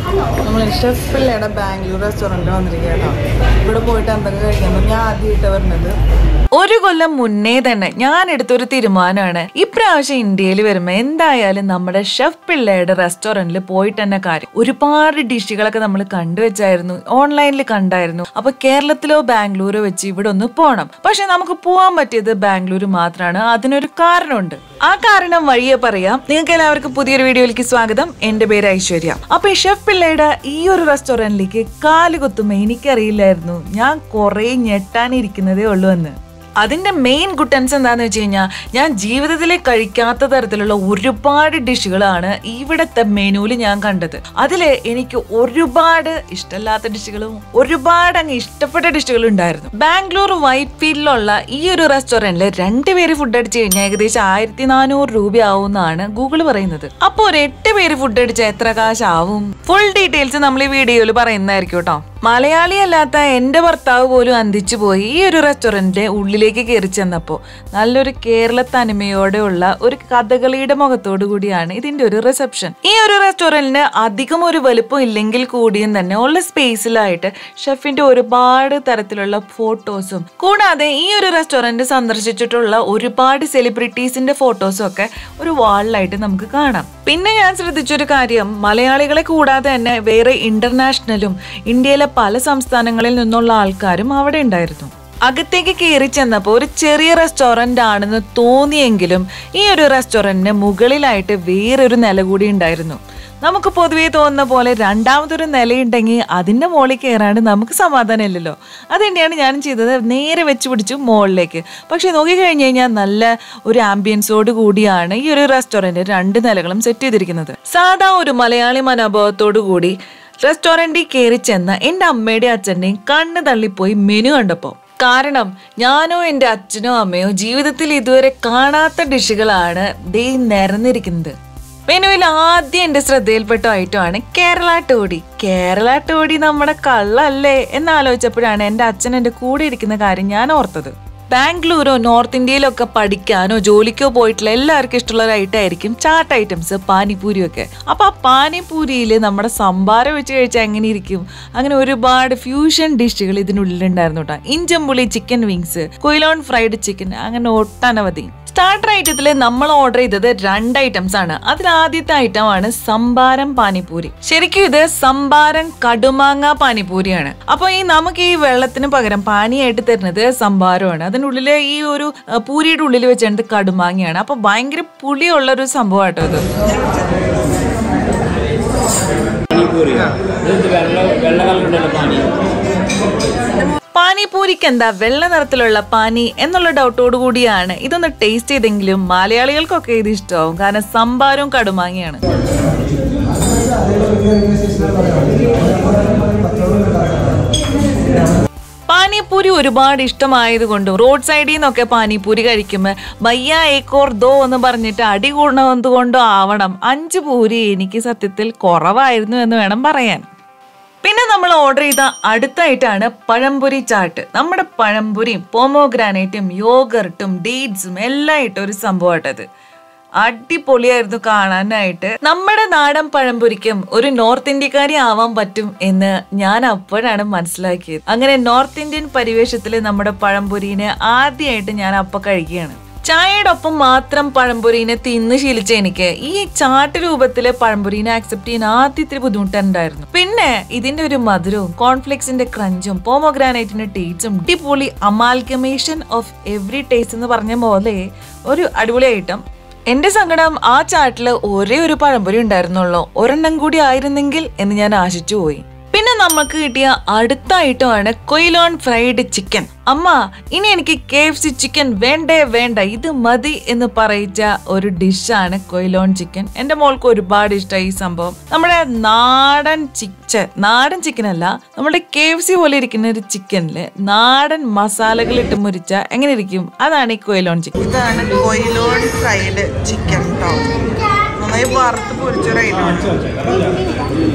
നമ്മൾ ഷെഫ് പിള്ളയുടെ ബാംഗ്ലൂർ റെസ്റ്റോറൻറ്റ് വന്നിരിക്കുക കേട്ടോ ഇവിടെ പോയിട്ട് എന്തൊക്കെ കഴിക്കണം ഞാൻ ആദ്യമായിട്ട് വരുന്നത് ഒരു കൊല്ലം മുന്നേ തന്നെ ഞാൻ എടുത്തൊരു തീരുമാനമാണ് ഇപ്രാവശ്യം ഇന്ത്യയിൽ വരുമ്പോൾ എന്തായാലും നമ്മുടെ ഷെഫ് പിള്ളയുടെ റെസ്റ്റോറന്റിൽ പോയിട്ട് തന്നെ കാര്യം ഒരുപാട് ഡിഷുകളൊക്കെ നമ്മൾ കണ്ടുവച്ചായിരുന്നു ഓൺലൈനിൽ കണ്ടായിരുന്നു അപ്പൊ കേരളത്തിലോ ബാംഗ്ലൂരോ വെച്ച് ഇവിടെ ഒന്ന് പോകണം പക്ഷെ നമുക്ക് പോകാൻ പറ്റിയത് ബാംഗ്ലൂർ മാത്രമാണ് അതിനൊരു കാരണമുണ്ട് ആ കാരണം വഴിയെ പറയാം നിങ്ങൾക്ക് എല്ലാവർക്കും പുതിയൊരു വീഡിയോയിലേക്ക് സ്വാഗതം എന്റെ പേര് ഐശ്വര്യ അപ്പൊ ഈ ഷെഫ് പിള്ളയുടെ ഈ ഒരു റെസ്റ്റോറന്റിലേക്ക് കാലുകുത്തുമ്പോ എനിക്കറിയില്ലായിരുന്നു ഞാൻ കുറെ ഞെട്ടാനിരിക്കുന്നതേ ഉള്ളൂ എന്ന് അതിന്റെ മെയിൻ ഗുട്ടൻസ് എന്താന്ന് വെച്ച് കഴിഞ്ഞാൽ ഞാൻ ജീവിതത്തിൽ കഴിക്കാത്ത തരത്തിലുള്ള ഒരുപാട് ഡിഷുകളാണ് ഇവിടുത്തെ മെനുവിൽ ഞാൻ കണ്ടത് അതിൽ എനിക്ക് ഒരുപാട് ഇഷ്ടമില്ലാത്ത ഡിഷുകളും ഒരുപാട് അങ്ങ് ഇഷ്ടപ്പെട്ട ഡിഷുകളും ഉണ്ടായിരുന്നു ബാംഗ്ലൂർ വൈറ്റ് ഫീൽഡിലുള്ള ഈ ഒരു റെസ്റ്റോറന്റിൽ രണ്ടുപേര് ഫുഡ് അടിച്ചു കഴിഞ്ഞാൽ ഏകദേശം ആയിരത്തി നാനൂറ് രൂപയാവുമെന്നാണ് ഗൂഗിൾ പറയുന്നത് അപ്പോൾ ഒരു എട്ട് പേര് ഫുഡ് അടിച്ചാൽ എത്ര കാശാവും ഫുൾ ഡീറ്റെയിൽസ് നമ്മൾ ഈ വീഡിയോയിൽ പറയുന്നതായിരിക്കും കേട്ടോ മലയാളി അല്ലാത്ത എൻ്റെ ഭർത്താവ് പോലും അന്തിച്ചു പോയി ഈ ഒരു റെസ്റ്റോറൻറ്റിന്റെ ഉള്ളിലേക്ക് കയറി ചെന്നപ്പോൾ നല്ലൊരു കേരള തനിമയോടെയുള്ള ഒരു കഥകളിയുടെ മുഖത്തോടു കൂടിയാണ് ഇതിന്റെ ഒരു റിസപ്ഷൻ ഈ ഒരു റെസ്റ്റോറൻറ്റിന് അധികം ഒരു വലുപ്പം ഇല്ലെങ്കിൽ കൂടിയും തന്നെ ഉള്ള സ്പേസിലായിട്ട് ഷെഫിന്റെ ഒരുപാട് തരത്തിലുള്ള ഫോട്ടോസും കൂടാതെ ഈ ഒരു റെസ്റ്റോറൻറ്റ് സന്ദർശിച്ചിട്ടുള്ള ഒരുപാട് സെലിബ്രിറ്റീസിന്റെ ഫോട്ടോസും ഒക്കെ ഒരു വാളിലായിട്ട് നമുക്ക് കാണാം പിന്നെ ഞാൻ ശ്രദ്ധിച്ചൊരു കാര്യം മലയാളികളെ കൂടാതെ തന്നെ വേറെ ഇന്റർനാഷണലും ഇന്ത്യയിലെ പല സംസ്ഥാനങ്ങളിൽ നിന്നുള്ള ആൾക്കാരും അവിടെ ഉണ്ടായിരുന്നു അകത്തേക്ക് കയറി ചെന്നപ്പോൾ ഒരു ചെറിയ റെസ്റ്റോറൻ്റ് ആണെന്ന് തോന്നിയെങ്കിലും ഈ ഒരു റെസ്റ്റോറൻറ്റിന് മുകളിലായിട്ട് വേറൊരു നില കൂടി ഉണ്ടായിരുന്നു നമുക്ക് പൊതുവേ തോന്നുന്ന പോലെ രണ്ടാമതൊരു നിലയുണ്ടെങ്കിൽ അതിൻ്റെ മുകളിൽ കയറാണ്ട് നമുക്ക് സമാധാനമില്ലല്ലോ അത് തന്നെയാണ് ഞാനും ചെയ്തത് നേരെ വെച്ച് പിടിച്ചു മുകളിലേക്ക് പക്ഷേ നോക്കിക്കഴിഞ്ഞ് കഴിഞ്ഞാൽ നല്ല ഒരു ആംബിയൻസോട് കൂടിയാണ് ഈ ഒരു റെസ്റ്റോറൻറ്റ് രണ്ട് നിലകളും സെറ്റ് ചെയ്തിരിക്കുന്നത് സാധാ ഒരു മലയാളി മനോഭാവത്തോടു കൂടി റെസ്റ്റോറൻറ്റിൽ കയറി ചെന്ന എൻ്റെ അമ്മയുടെയും അച്ഛൻ്റെയും കണ്ണ് തള്ളിപ്പോയി മെനു കണ്ടപ്പോൾ കാരണം ഞാനോ എൻ്റെ അച്ഛനോ അമ്മയോ ജീവിതത്തിൽ ഇതുവരെ കാണാത്ത ഡിഷുകളാണ് ദേ നിരന്നിരിക്കുന്നത് മെനുവിൽ ആദ്യം എൻ്റെ ശ്രദ്ധയിൽപ്പെട്ട ഐറ്റമാണ് കേരള ടോടി കേരള ടോടി നമ്മുടെ കള്ളല്ലേ എന്നാലോചിച്ചപ്പോഴാണ് എൻ്റെ അച്ഛൻ എൻ്റെ കൂടെ ഇരിക്കുന്ന കാര്യം ഞാൻ ഓർത്തത് ബാംഗ്ലൂരോ നോർത്ത് ഇന്ത്യയിലൊക്കെ പഠിക്കാനോ ജോലിക്കോ പോയിട്ടുള്ള എല്ലാവർക്കും ഇഷ്ടമുള്ള ഒരു ഐറ്റം ആയിരിക്കും ചാട്ട് ഐറ്റംസ് പാനിപൂരി ഒക്കെ അപ്പൊ ആ പാനിപൂരിയിൽ നമ്മുടെ സംഭാരം വെച്ച് കഴിച്ചാൽ എങ്ങനെ ഇരിക്കും അങ്ങനെ ഒരുപാട് ഫ്യൂഷൻ ഡിഷുകൾ ഇതിനുള്ളിലുണ്ടായിരുന്നു കേട്ടോ ഇഞ്ചമ്പുളി chicken wings Quilon fried chicken അങ്ങനെ ഒട്ടനവധി സ്റ്റാർട്ടർ ഐറ്റത്തിൽ നമ്മൾ ഓർഡർ ചെയ്തത് രണ്ട് ഐറ്റംസ് ആണ് അതിൽ ആദ്യത്തെ ഐറ്റം ആണ് സംഭാരം പാനിപൂരി ശരിക്കും ഇത് സംഭാരം കടുമാങ്ങ പാനിപൂരിയാണ് അപ്പൊ ഈ നമുക്ക് ഈ വെള്ളത്തിന് പകരം പാനിയായിട്ട് തരുന്നത് സംഭാരമാണ് അതിനുള്ളിൽ ഈ ഒരു അഹ്, പൂരിയുടെ ഉള്ളിൽ വെച്ചിട്ട് കടുമാങ്ങയാണ് അപ്പൊ ഭയങ്കര പുളിയുള്ള ഒരു സംഭവം കേട്ടോ ഇത് പാനിപൂരി ഇത് വെള്ള വെള്ള കളറുണ്ടല്ലോ പാനി പാനിപൂരിക്ക് എന്താ വെള്ള നിറത്തിലുള്ള പാനി എന്നുള്ള ഡൗട്ടോട് കൂടിയാണ് ഇതൊന്ന് ടേസ്റ്റ് ചെയ്തെങ്കിലും മലയാളികൾക്കൊക്കെ ഇത് ഇഷ്ടമാവും കാരണം സംഭാരവും കടുമാങ്ങയാണ് പാനിപൂരി ഒരുപാട് ഇഷ്ടമായതുകൊണ്ടും റോഡ് സൈഡിൽ നിന്നൊക്കെ പാനിപൂരി കഴിക്കുമ്പോൾ ഭയ്യ ഏക്കോർ ദോ എന്ന് പറഞ്ഞിട്ട് അടി കൂടണതുകൊണ്ടും ആവണം അഞ്ച് പൂരി എനിക്ക് സത്യത്തിൽ കുറവായിരുന്നു എന്ന് വേണം പറയാൻ പിന്നെ നമ്മൾ ഓർഡർ ചെയ്ത അടുത്തായിട്ടാണ് പഴംപൊരി ചാട്ട് നമ്മുടെ പഴംപൊരിയും പോമോഗ്രാനൈറ്റും യോഗർട്ടും ഡേറ്റ്സും എല്ലാം ഇട്ട ഒരു സംഭവമായിട്ടത് അടിപൊളിയായിരുന്നു കാണാനായിട്ട് നമ്മുടെ നാടൻ പഴംപൊരിക്കും ഒരു നോർത്ത് ഇന്ത്യക്കാരി ആവാൻ പറ്റും എന്ന് ഞാൻ അപ്പോഴാണ് മനസ്സിലാക്കിയത് അങ്ങനെ നോർത്ത് ഇന്ത്യൻ പരിവേഷത്തിൽ നമ്മുടെ പഴംപൊരിനെ ആദ്യമായിട്ട് ഞാൻ അപ്പൊ കഴിക്കുകയാണ് ചായയുടെ ഒപ്പം മാത്രം പഴംപൊരീനെ തിന്ന് ശീലിച്ച എനിക്ക് ഈ ചാട്ട് രൂപത്തിലെ പഴംപൊരീനെ ആക്സെപ്റ്റ് ചെയ്യാൻ ആദ്യം ഇത്തിരി ബുദ്ധിമുട്ടുണ്ടായിരുന്നു പിന്നെ ഇതിന്റെ ഒരു മധുരവും കോൺഫ്ലെക്സിന്റെ ക്രഞ്ചും പോമോഗ്രാനൈറ്റിന്റെ ടേസ്റ്റും അടിപൊളി അമാൽഗമേഷൻ ഓഫ് എവറി ടേസ്റ്റ് എന്ന് പറഞ്ഞ പോലെ ഒരു അടിപൊളി ഐറ്റം എന്റെ സങ്കടം ആ ചാട്ടിൽ ഒരേ ഒരു പഴംപൊരി ഉണ്ടായിരുന്നുള്ളൂ ഒരെണ്ണം കൂടി ആയിരുന്നെങ്കിൽ എന്ന് ഞാൻ ആശിച്ചു പോയി പിന്നെ നമുക്ക് കിട്ടിയ അടുത്ത ഐറ്റമാണ് കൊയിലോൺ ഫ്രൈഡ് ചിക്കൻ അമ്മ ഇനി എനിക്ക് കെ എഫ് സി ചിക്കൻ വേണ്ടേ വേണ്ട ഇത് മതി എന്ന് പറയിച്ച ഒരു ഡിഷാണ് കൊയിലോൺ ചിക്കൻ എൻ്റെ മോൾക്ക് ഒരുപാട് ഇഷ്ടമായി ഈ സംഭവം നമ്മുടെ നാടൻ ചിക്കൻ നാടൻ ചിക്കൻ അല്ല നമ്മുടെ കെ എഫ് സി പോലെ ഇരിക്കുന്ന ഒരു ചിക്കനില് നാടൻ മസാലകൾ ഇട്ട് മുരിച്ച എങ്ങനെ ഇരിക്കും അതാണ് ഈ കൊയിലോൺ ചിക്കൻ ഇതാണ് കൊയിലോൺ ഫ്രൈഡ് ചിക്കൻ കേട്ടോ നന്നായി വറുത്ത് പൊരിച്ചൊരു ഐറ്റമാണ്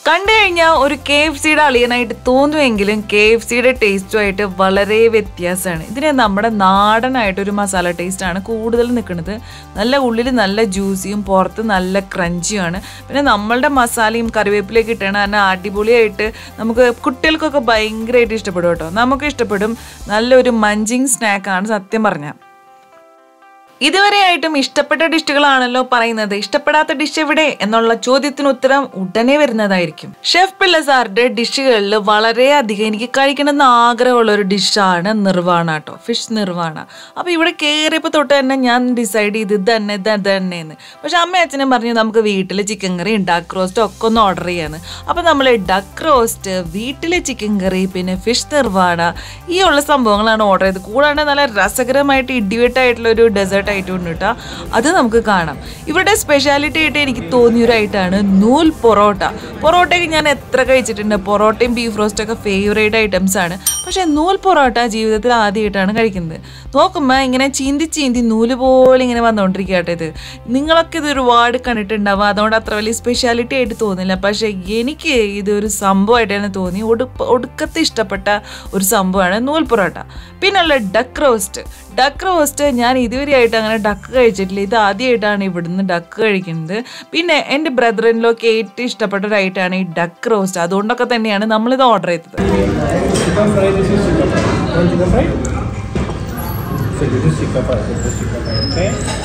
കണ്ടു കഴിഞ്ഞാൽ ഒരു കെ എഫ് സിയുടെ അളിയനായിട്ട് തോന്നുമെങ്കിലും കെ എഫ് സിയുടെ ടേസ്റ്റുമായിട്ട് വളരെ വ്യത്യാസമാണ് ഇതിന് നമ്മുടെ നാടനായിട്ട് ഒരു മസാല ടേസ്റ്റാണ് കൂടുതൽ നിൽക്കുന്നത് നല്ല ഉള്ളിൽ നല്ല ജ്യൂസിയും പുറത്ത് നല്ല ക്രഞ്ചിയുമാണ് പിന്നെ നമ്മളുടെ മസാലയും കറിവേപ്പിലേക്ക് ഇട്ടണം കാരണം അടിപൊളിയായിട്ട് നമുക്ക് കുട്ടികൾക്കൊക്കെ ഭയങ്കരമായിട്ട് ഇഷ്ടപ്പെടും കേട്ടോ നമുക്ക് ഇഷ്ടപ്പെടും നല്ലൊരു മഞ്ചിങ് സ്നാക്കാണ് സത്യം പറഞ്ഞാൽ ഇതുവരെയായിട്ടും ഇഷ്ടപ്പെട്ട ഡിഷുകളാണല്ലോ പറയുന്നത് ഇഷ്ടപ്പെടാത്ത ഡിഷ് എവിടെ എന്നുള്ള ചോദ്യത്തിന് ഉത്തരം ഉടനെ വരുന്നതായിരിക്കും ഷെഫ് പിള്ള സാറിന്റെ ഡിഷുകളിൽ വളരെയധികം എനിക്ക് കഴിക്കണമെന്ന് ആഗ്രഹമുള്ള ഒരു ഡിഷാണ് നിർവാണ കേട്ടോ ഫിഷ് നിർവാണ അപ്പൊ ഇവിടെ കയറിയപ്പോൾ തൊട്ട് തന്നെ ഞാൻ ഡിസൈഡ് ചെയ്ത് ഇത് തന്നെ ഇത് തന്നെ എന്ന് പക്ഷെ അമ്മ അച്ഛനും പറഞ്ഞു നമുക്ക് വീട്ടിൽ ചിക്കൻ കറി ഡക്ക് റോസ്റ്റ് ഒക്കെ ഒന്ന് ഓർഡർ ചെയ്യാന്ന് അപ്പൊ നമ്മൾ ഡക്ക് റോസ്റ്റ് വീട്ടിലെ ചിക്കൻ കറി പിന്നെ ഫിഷ് നിർവാണ ഈ ഉള്ള സംഭവങ്ങളാണ് ഓർഡർ ചെയ്തത് കൂടാണ്ട് നല്ല രസകരമായിട്ട് ഇടിവെട്ടായിട്ടുള്ള ഒരു ഡെസേർട്ട് ആയിട്ട് ഉണ്ട് കേട്ടോ അത് നമുക്ക് കാണാം ഇവരുടെ സ്പെഷ്യാലിറ്റി ആയിട്ട് എനിക്ക് തോന്നിയൊരായിട്ടാണ് നൂൽ പൊറോട്ട പൊറോട്ടയൊക്കെ ഞാൻ എത്ര കഴിച്ചിട്ടുണ്ട് പൊറോട്ടയും ബീഫ് റോസ്റ്റും ഒക്കെ ഫേവറേറ്റ് ഐറ്റംസ് ആണ് പക്ഷേ നൂൽ പൊറോട്ട ജീവിതത്തിൽ ആദ്യമായിട്ടാണ് കഴിക്കുന്നത് നോക്കുമ്പോൾ ഇങ്ങനെ ചീന്തി ചീന്തി നൂല് പോലെ ഇങ്ങനെ വന്നുകൊണ്ടിരിക്കുക കേട്ടോ ഇത് നിങ്ങളൊക്കെ ഇത് ഒരുപാട് കണ്ടിട്ടുണ്ടാവും അതുകൊണ്ട് അത്ര വലിയ സ്പെഷ്യാലിറ്റി ആയിട്ട് തോന്നില്ല പക്ഷേ എനിക്ക് ഇതൊരു സംഭവമായിട്ടാണ് തോന്നി ഒടുപ്പ ഒടുക്കത്തെ ഇഷ്ടപ്പെട്ട ഒരു സംഭവമാണ് നൂൽ പൊറോട്ട പിന്നുള്ള ഡക്ക് റോസ്റ്റ് ഡക്ക് റോസ്റ്റ് ഞാൻ ഇതുവരെയായിട്ട് അങ്ങനെ ഡക്ക് കഴിച്ചിട്ടില്ല ഇത് ആദ്യമായിട്ടാണ് ഇവിടുന്ന് ഡക്ക് കഴിക്കുന്നത് പിന്നെ എൻ്റെ ബ്രദറിനിലൊക്കെ ഏറ്റവും ഇഷ്ടപ്പെട്ട ഒരു ഐറ്റാണ് ഈ ഡക്ക് റോസ്റ്റ് അതുകൊണ്ടൊക്കെ തന്നെയാണ് നമ്മളിത് ഓർഡർ ചെയ്തത് chicken fry this is chicken fry chicken fry So this is chicken fry, this is chicken fry, okay?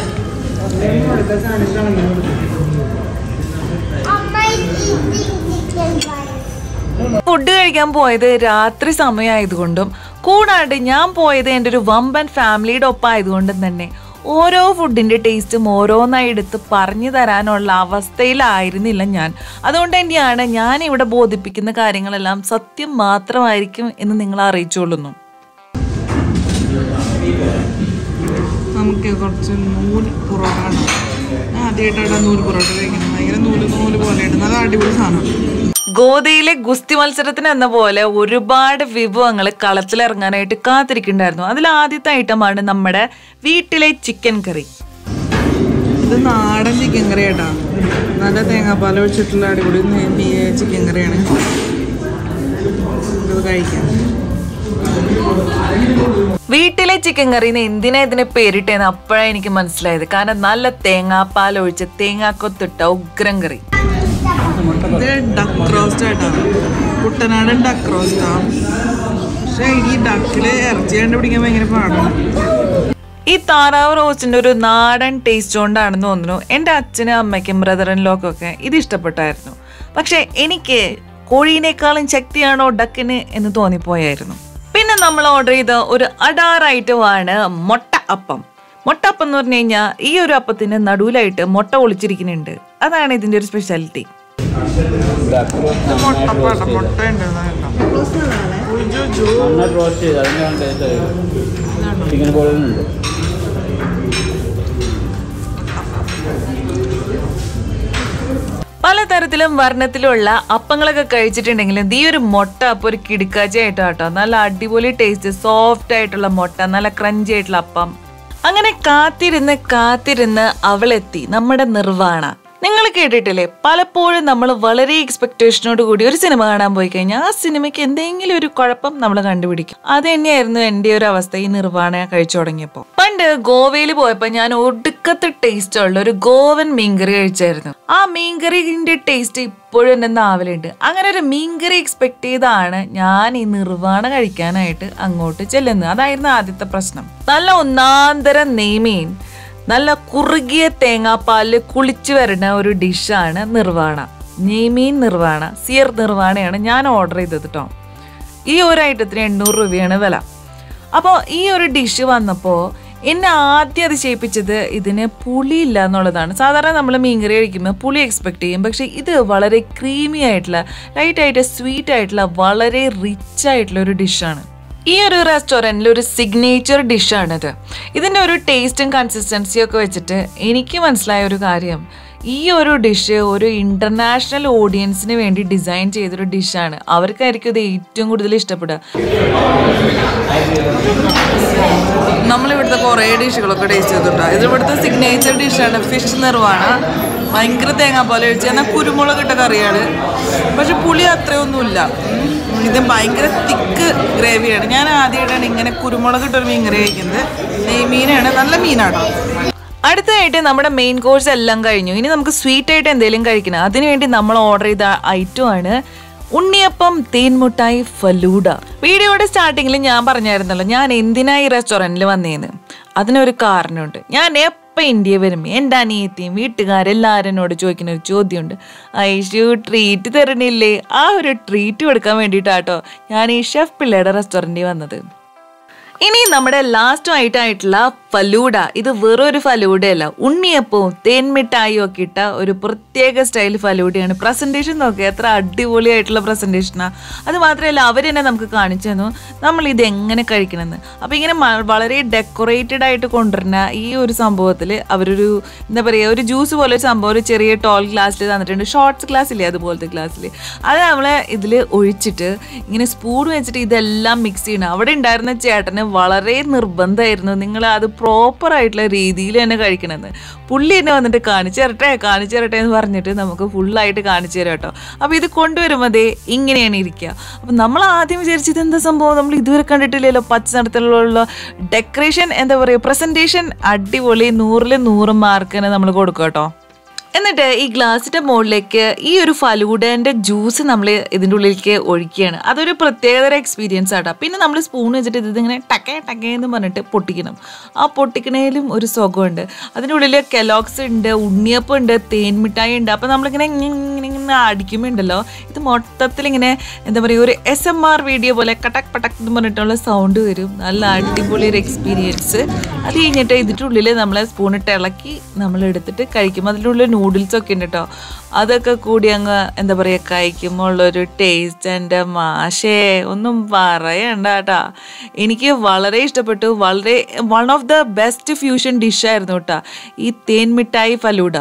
Amma is eating chicken fry. Food കഴിക്കാൻ പോയത് രാത്രി സമയമായതുകൊണ്ടും കൂടാണ്ട് ഞാൻ പോയത് എൻ്റെ ഒരു വമ്പൻ ഫാമിലിയുടെ ഒപ്പം ആയതുകൊണ്ടും തന്നെ ഓരോ ഫുഡിൻ്റെ ടേസ്റ്റും ഓരോന്നായി എടുത്ത് പറഞ്ഞു തരാനുള്ള അവസ്ഥയിലായിരുന്നില്ല ഞാൻ അതുകൊണ്ട് തന്നെയാണ് ഞാൻ ഇവിടെ ബോധിപ്പിക്കുന്ന കാര്യങ്ങളെല്ലാം സത്യം മാത്രമായിരിക്കും എന്ന് നിങ്ങൾ അറിയിച്ചുകൊള്ളുന്നു നമുക്ക് കുറച്ച് നൂൽ പൊറോട്ട കാണാം ഞാൻ ആദ്യമായിട്ടാണ് നൂൽ പൊറോട്ട കഴിക്കുന്നത് ഭയങ്കര നൂല് നൂല് പോലെയുണ്ട് നല്ല അടിപൊളി സാധനം ഗോതയിലെ ഗുസ്തി മത്സരത്തിന് എന്ന പോലെ ഒരുപാട് വിഭവങ്ങൾ കളത്തിലിറങ്ങാനായിട്ട് കാത്തിരിക്കുന്നുണ്ടായിരുന്നു അതിൽ ആദ്യത്തെ ഐറ്റമാണ് നമ്മുടെ വീട്ടിലെ ചിക്കൻ കറി ഇത് നാടൻ ചിക്കൻ കറി കേട്ടാ നല്ല തേങ്ങാപ്പാൽ ഒഴിച്ചിട്ടുള്ള അടിപൊളി ചിക്കൻ കറിയാണ് ഇത് കഴിക്കാം വീട്ടിലെ ചിക്കൻ കറിന്ന് എന്തിനാ ഇതിനെ പേരിട്ടേന്ന് അപ്പോഴാണ് എനിക്ക് മനസ്സിലായത് കാരണം നല്ല തേങ്ങാപ്പാൽ ഒഴിച്ച് തേങ്ങാക്കൊത്തിട്ട ഉഗ്രം കറി ഇത് ഡക്ക് റോസ്റ്റ് ആയിട്ടാ കുട്ടനാടൻ ഡക്ക് റോസ്റ്റാ പക്ഷെ ഈ ഡക്കില് ഇറച്ചി കണ്ടുപിടിക്കാൻ ഭയങ്കര പാടാണ് ഈ താറാവ് റോസ്റ്റിന്റെ ഒരു നാടൻ ടേസ്റ്റ് കൊണ്ടാണെന്ന് തോന്നുന്നു എൻ്റെ അച്ഛനും അമ്മയ്ക്കും ബ്രദറിൻലോക്കൊക്കെ ഇത് ഇഷ്ടപ്പെട്ടായിരുന്നു പക്ഷെ എനിക്ക് കോഴീനേക്കാളും ശക്തിയാണോ ഡക്കിന് എന്ന് തോന്നിപ്പോയായിരുന്നു പിന്നെ നമ്മൾ ഓർഡർ ചെയ്ത ഒരു അടാർ ഐറ്റമാണ് മുട്ട അപ്പം മുട്ട അപ്പം എന്ന് പറഞ്ഞു കഴിഞ്ഞാൽ ഈ ഒരു അപ്പത്തിന് നടുവിലായിട്ട് മുട്ട ഒളിച്ചിരിക്കുന്നുണ്ട് അതാണ് ഇതിന്റെ ഒരു സ്പെഷ്യാലിറ്റി മുട്ടപ്പാട്ട മുട്ട ഉണ്ട് നന്നായിട്ട് റോസ്റ്റ് ചെയ്ത് അതിനാണ് ടേസ്റ്റ് ചിക്കൻ ബോളിനുണ്ട് പലതരത്തിലും വർണ്ണത്തിലുള്ള അപ്പങ്ങളൊക്കെ കഴിച്ചിട്ടുണ്ടെങ്കിലും ഈ ഒരു മുട്ട അപ്പം ഒരു കിടുക്കാച്ചി ആയിട്ടോ നല്ല അടിപൊളി ടേസ്റ്റ് സോഫ്റ്റ് ആയിട്ടുള്ള മുട്ട നല്ല ക്രഞ്ചി ആയിട്ടുള്ള അപ്പം അങ്ങനെ കാത്തിരുന്ന് കാത്തിരുന്ന് അവളെത്തി നമ്മുടെ നിർവാണ നിങ്ങൾ കേട്ടിട്ടില്ലേ പലപ്പോഴും നമ്മൾ വളരെ എക്സ്പെക്ടേഷനോട് കൂടി ഒരു സിനിമ കാണാൻ പോയി കഴിഞ്ഞാൽ ആ സിനിമയ്ക്ക് എന്തെങ്കിലും ഒരു കുഴപ്പം നമ്മൾ കണ്ടുപിടിക്കും അത് തന്നെയായിരുന്നു എൻ്റെ ഒരു അവസ്ഥ ഈ നിർവ്വാണ കഴിച്ചു തുടങ്ങിയപ്പോൾ പണ്ട് ഗോവയിൽ പോയപ്പോൾ ഞാൻ ഒടുക്കത്തെ ടേസ്റ്റ് ഉള്ള ഒരു ഗോവൻ മീൻകറി കഴിച്ചായിരുന്നു ആ മീൻകറിന്റെ ടേസ്റ്റ് ഇപ്പോഴും എൻ്റെ നാവിലുണ്ട് അങ്ങനെ ഒരു മീൻകറി എക്സ്പെക്ട് ചെയ്താണ് ഞാൻ ഈ നിർവ്വാണ കഴിക്കാനായിട്ട് അങ്ങോട്ട് ചെല്ലുന്നത് അതായിരുന്നു ആദ്യത്തെ പ്രശ്നം നല്ല ഒന്നാന്തരം നെയ്മീൻ നല്ല കുറുകിയ തേങ്ങാപ്പാലിൽ കുളിച്ചു വരുന്ന ഒരു ഡിഷാണ് നിർവാണ നെയ്മീൻ നിർവാണ സിയർ നിർവാണയാണ് ഞാൻ ഓർഡർ ചെയ്തത് കേട്ടോ ഈ ഒരു ഐറ്റത്തിന് എണ്ണൂറ് രൂപയാണ് വില അപ്പോൾ ഈ ഒരു ഡിഷ് വന്നപ്പോൾ എന്നെ ആദ്യം അതിശയിപ്പിച്ചത് ഇതിന് പുളിയില്ല എന്നുള്ളതാണ് സാധാരണ നമ്മൾ മീൻകറി കഴിക്കുമ്പോൾ പുളി എക്സ്പെക്ട് ചെയ്യും പക്ഷേ ഇത് വളരെ ക്രീമി ആയിട്ടുള്ള ലൈറ്റ് ആയിട്ട് സ്വീറ്റ് ആയിട്ടുള്ള വളരെ റിച്ച് ആയിട്ടുള്ള ഒരു ഡിഷാണ് ഈ ഒരു റെസ്റ്റോറൻറ്റിൽ ഒരു സിഗ്നേച്ചർ ഡിഷാണിത് ഇതിൻ്റെ ഒരു ടേസ്റ്റും കൺസിസ്റ്റൻസിയും ഒക്കെ വെച്ചിട്ട് എനിക്ക് മനസ്സിലായ ഒരു കാര്യം ഈ ഒരു ഡിഷ് ഒരു ഇൻ്റർനാഷണൽ ഓഡിയൻസിന് വേണ്ടി ഡിസൈൻ ചെയ്തൊരു ഡിഷാണ് അവർക്കായിരിക്കും ഇത് ഏറ്റവും കൂടുതൽ ഇഷ്ടപ്പെടുക നമ്മളിവിടുത്തെ കുറേ ഡിഷുകളൊക്കെ ടേസ്റ്റ് ചെയ്തിട്ടുണ്ട് ഇത് ഇവിടുത്തെ സിഗ്നേച്ചർ ഡിഷാണ് ഫിഷ് നിർവാണ ഭയങ്കര തേങ്ങ പോലെ ഒഴിച്ച് എന്നാൽ കുരുമുളക് ഇട്ട കറിയാണ് പക്ഷെ പുളി അത്രയൊന്നുമില്ല ഉം. ഇത് ഭയങ്കര തിക്ക് ഗ്രേവിയാണ് ഞാൻ ആദ്യമായിട്ടാണ് ഇങ്ങനെ കുരുമുളക് ഇട്ടൊരു മീൻ കറി കഴിക്കുന്നത് നെയ്മീനാണ് നല്ല മീനാട്ടോ അടുത്തതായിട്ട് നമ്മുടെ മെയിൻ കോഴ്സ് എല്ലാം കഴിഞ്ഞു ഇനി നമുക്ക് സ്വീറ്റ് ആയിട്ട് എന്തെങ്കിലും കഴിക്കണം അതിനുവേണ്ടി നമ്മൾ ഓർഡർ ചെയ്ത ഐറ്റം ആണ് ഉണ്ണിയപ്പം തേൻമുട്ടായി ഫലൂഡ വീഡിയോയുടെ സ്റ്റാർട്ടിങ്ങിൽ ഞാൻ പറഞ്ഞായിരുന്നല്ലോ ഞാൻ എന്തിനാ ഈ റെസ്റ്റോറൻറ്റിൽ വന്നേന്ന് അതിനൊരു കാരണമുണ്ട് ഞാൻ എപ്പോൾ ഇന്ത്യ വരും എൻ്റെ അനിയത്തിയും വീട്ടുകാരെല്ലാവരും എന്നോട് ചോദിക്കുന്ന ഒരു ചോദ്യമുണ്ട് ഐഷു ട്രീറ്റ് തരണില്ലേ ആ ഒരു ട്രീറ്റ് കൊടുക്കാൻ വേണ്ടിയിട്ടാട്ടോ ഞാൻ ഈ ഷെഫ് പിള്ളയുടെ റെസ്റ്റോറൻറ്റിൽ വന്നത് ഇനി നമ്മുടെ ലാസ്റ്റ് ആയിട്ടായിട്ടുള്ള ഫലൂഡ ഇത് വെറൊരു ഫലൂഡയല്ല ഉണ്ണിയപ്പവും തേൻമിഠായും ഒക്കെ ഇട്ട ഒരു പ്രത്യേക സ്റ്റൈൽ ഫലൂഡയാണ് പ്രസന്റേഷൻ നോക്കുക എത്ര അടിപൊളിയായിട്ടുള്ള പ്രസന്റേഷനാ അത് മാത്രമല്ല അവർ തന്നെ നമുക്ക് കാണിച്ചു തന്നു നമ്മൾ ഇത് എങ്ങനെ കഴിക്കണമെന്ന് അപ്പോൾ ഇങ്ങനെ മ- വളരെ ഡെക്കറേറ്റഡ് ആയിട്ട് കൊണ്ടുവരുന്ന ഈ ഒരു സംഭവത്തിൽ അവരൊരു എന്താ പറയുക ഒരു ജ്യൂസ് പോലെ ഒരു സംഭവം ഒരു ചെറിയ ടോൾ ഗ്ലാസ്സിൽ തന്നിട്ടുണ്ട് ഷോർട്ട്സ് ഗ്ലാസ് ഇല്ലേ അതുപോലത്തെ ഗ്ലാസ്സിൽ അത് നമ്മളെ ഇതിൽ ഒഴിച്ചിട്ട് ഇങ്ങനെ സ്പൂൺ വെച്ചിട്ട് ഇതെല്ലാം മിക്സ് ചെയ്യണം അവിടെ ഉണ്ടായിരുന്ന ചേട്ടന് വളരെ നിർബന്ധമായിരുന്നു നിങ്ങൾ അത് പ്രോപ്പർ ആയിട്ടുള്ള രീതിയിൽ തന്നെ കഴിക്കണമെന്ന് പുള്ളി എന്നെ വന്നിട്ട് കാണിച്ചു തരട്ടെ കാണിച്ചു തരട്ടെ എന്ന് പറഞ്ഞിട്ട് നമുക്ക് ഫുള്ളായിട്ട് കാണിച്ചു തരാം കേട്ടോ അപ്പോൾ ഇത് കൊണ്ടുവരുമ്പോൾ ദേ ഇങ്ങനെയാണ് ഇരിക്കുക അപ്പം നമ്മൾ ആദ്യം വിചാരിച്ചത് എന്താ സംഭവം നമ്മൾ ഇതുവരെ കണ്ടിട്ടില്ലല്ലോ പച്ച നിറത്തിലുള്ള ഡെക്കറേഷൻ എന്താ പറയുക പ്രസൻറ്റേഷൻ അടിപൊളി നൂറിൽ നൂറ് മാർക്ക് തന്നെ നമ്മൾ കൊടുക്കും കേട്ടോ എന്നിട്ട് ഈ ഗ്ലാസിന്റെ മുകളിലേക്ക് ഈ ഒരു ഫലൂഡന്റെ ജ്യൂസ് നമ്മൾ ഇതിൻ്റെ ഉള്ളിലേക്ക് ഒഴിക്കുകയാണ് അതൊരു പ്രത്യേകതര എക്സ്പീരിയൻസ് ആട്ടോ പിന്നെ നമ്മൾ സ്പൂൺ വെച്ചിട്ട് ഇതിങ്ങനെ ടക്കേ ടക്കേ എന്ന് പറഞ്ഞിട്ട് പൊട്ടിക്കണം ആ പൊട്ടിക്കണേലും ഒരു സുഖമുണ്ട് അതിൻ്റെ ഉള്ളിൽ കെലോക്സ് ഉണ്ട് ഉണ്ണിയപ്പം ഉണ്ട് തേൻമിഠായി ഉണ്ട് അപ്പം നമ്മളിങ്ങനെ ഇങ്ങനെ ഇങ്ങനെ ഇങ്ങനെ അടിക്കുമ്പോൾ ഉണ്ടല്ലോ ഇത് മൊത്തത്തിൽ ഇങ്ങനെ എന്താ പറയുക ഒരു എസ് എം ആർ വീഡിയോ പോലെ കട്ടക് പടക് എന്ന് പറഞ്ഞിട്ടുള്ള സൗണ്ട് വരും നല്ല അടിപൊളി ഒരു എക്സ്പീരിയൻസ് അത് കഴിഞ്ഞിട്ട് ഇതിൻ്റെ ഉള്ളിൽ നമ്മൾ സ്പൂണിട്ട് ഇളക്കി നമ്മൾ എടുത്തിട്ട് കഴിക്കും അതിൻ്റെ ഉള്ളിൽ നൂഡിൽസ് ഒക്കെ ഉണ്ട് കേട്ടോ അതൊക്കെ കൂടി അങ്ങ് എന്താ പറയുക കഴിക്കുമ്പോൾ ഉള്ളൊരു ടേസ്റ്റ് എൻ്റെ മാഷേ ഒന്നും പറയണ്ട കേട്ടാ എനിക്ക് വളരെ ഇഷ്ടപ്പെട്ടു വളരെ one of the best fusion ഡിഷായിരുന്നു കേട്ടോ ഈ തേൻമിഠായി ഫലൂഡ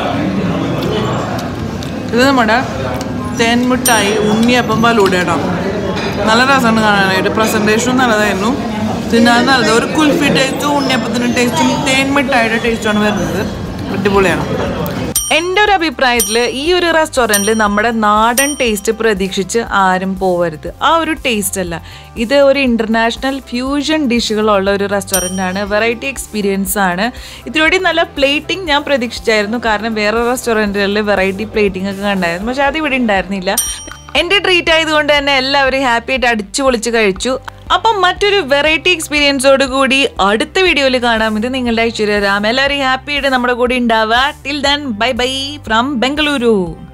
ഇത് നമ്മുടെ തേൻമിഠായി ഉണ്ണിയപ്പം പലൂടെയാട്ടോ നല്ല രസമുണ്ട് കാണാനായിട്ട് പ്രസൻറ്റേഷനും നല്ലതായിരുന്നു തിന്നാൻ നല്ലത് ഒരു കുൽഫി ടേസ്റ്റും ഉണ്ണിയപ്പത്തിൻ്റെ ടേസ്റ്റും തേൻമിഠായിയുടെ ടേസ്റ്റുമാണ് വരുന്നത് അടിപൊളിയാണ് എൻ്റെ ഒരു അഭിപ്രായത്തിൽ ഈ ഒരു റെസ്റ്റോറൻറ്റിൽ നമ്മുടെ നാടൻ ടേസ്റ്റ് പ്രതീക്ഷിച്ച് ആരും പോവരുത് ആ ഒരു ടേസ്റ്റ് അല്ല ഇത് ഒരു ഇൻ്റർനാഷണൽ ഫ്യൂഷൻ ഡിഷുകളുള്ള ഒരു റെസ്റ്റോറൻ്റ് ആണ് വെറൈറ്റി എക്സ്പീരിയൻസ് ആണ് ഇതിലൂടെ നല്ല പ്ലേറ്റിംഗ് ഞാൻ പ്രതീക്ഷിച്ചായിരുന്നു കാരണം വേറെ റെസ്റ്റോറൻറ്റുകളിൽ വെറൈറ്റി പ്ലേറ്റിംഗ് ഒക്കെ കണ്ടായിരുന്നു പക്ഷെ അത് ഇവിടെ ഉണ്ടായിരുന്നില്ല എൻ്റെ ട്രീറ്റ് ആയതുകൊണ്ട് തന്നെ എല്ലാവരും ഹാപ്പി ആയിട്ട് അടിച്ചു പൊളിച്ച് കഴിച്ചു അപ്പം മറ്റൊരു വെറൈറ്റി എക്സ്പീരിയൻസോട് കൂടി അടുത്ത വീഡിയോയിൽ കാണാം ഇത് നിങ്ങളുടെ ഐശ്വര്യ രാം എല്ലാവരും ഹാപ്പി ആയിട്ട് നമ്മുടെ കൂടെ ഉണ്ടാവുക till then bye bye from Bengaluru